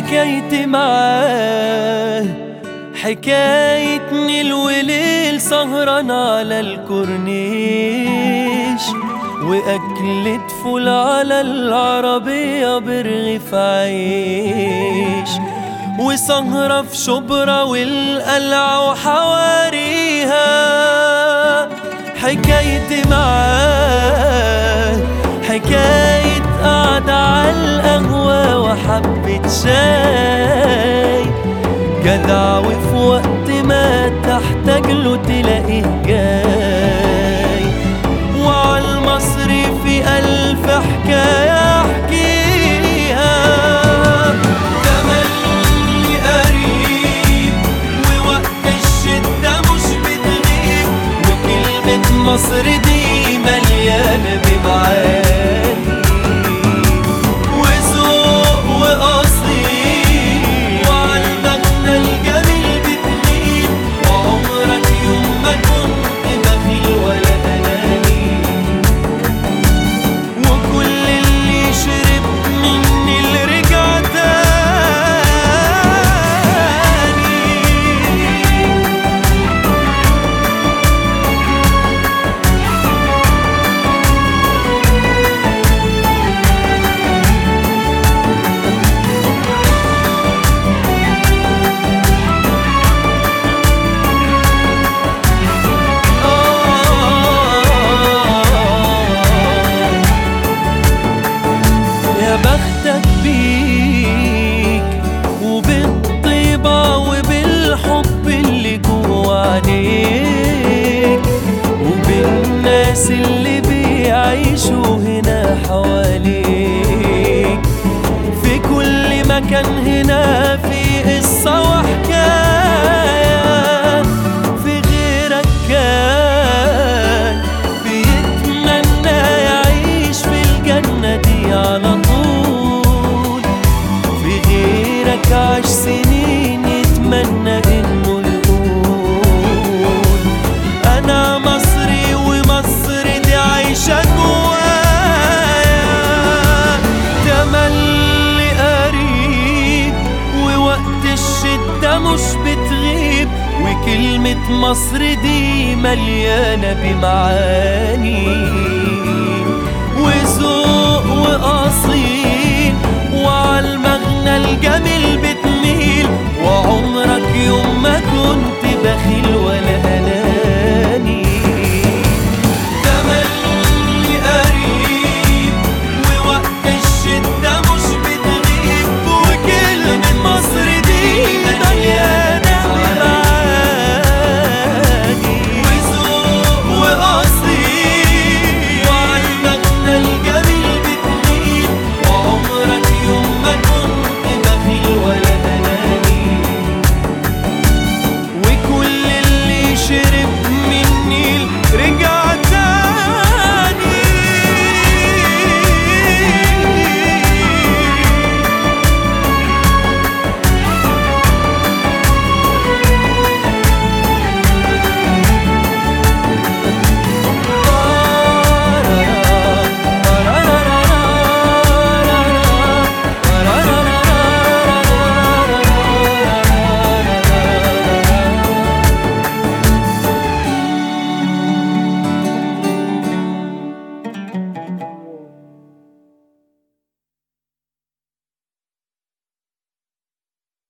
حكايتي معاه حكاية نيل وليل سهران على الكورنيش وأكلة فول على العربية برغيف عيش وسهرة في شبرا والقلعة وحواريها حكايتي معاه حكاية قعدة على القهوة وحبة شاي جدع وفي وقت ما تحتاج له تلاقيه جاي وعلى المصري في ألف حكاية أحكيها تملي قريب ووقت الشدة مش بتغيب وكلمة مصر دي مليانة بمعاني وذوق وأصيل وعلى المغنى الجميل بتميل وعمرك يوم ما كنت بخيل ولا أناني وكل اللي شرب مني اللي رجع تاني يا بختك بيك وبالطيبة وبالحب اللي جوا عينيك وبالناس اللي بيعيشوا هنا حواليك في كل مكان هنا في قصة وحكاية في غيرك كان بيتمنى يعيش في الجنة دي على طول في غيرك عاش سنين يتمنى انه يقول انا مصري ومصر دي عايشة جوايا تملي قريب ووقت الشدة مش بتغيب وكلمة مصر دي مليانة بمعاني وذوق وأصيل وعالمغنى الجميل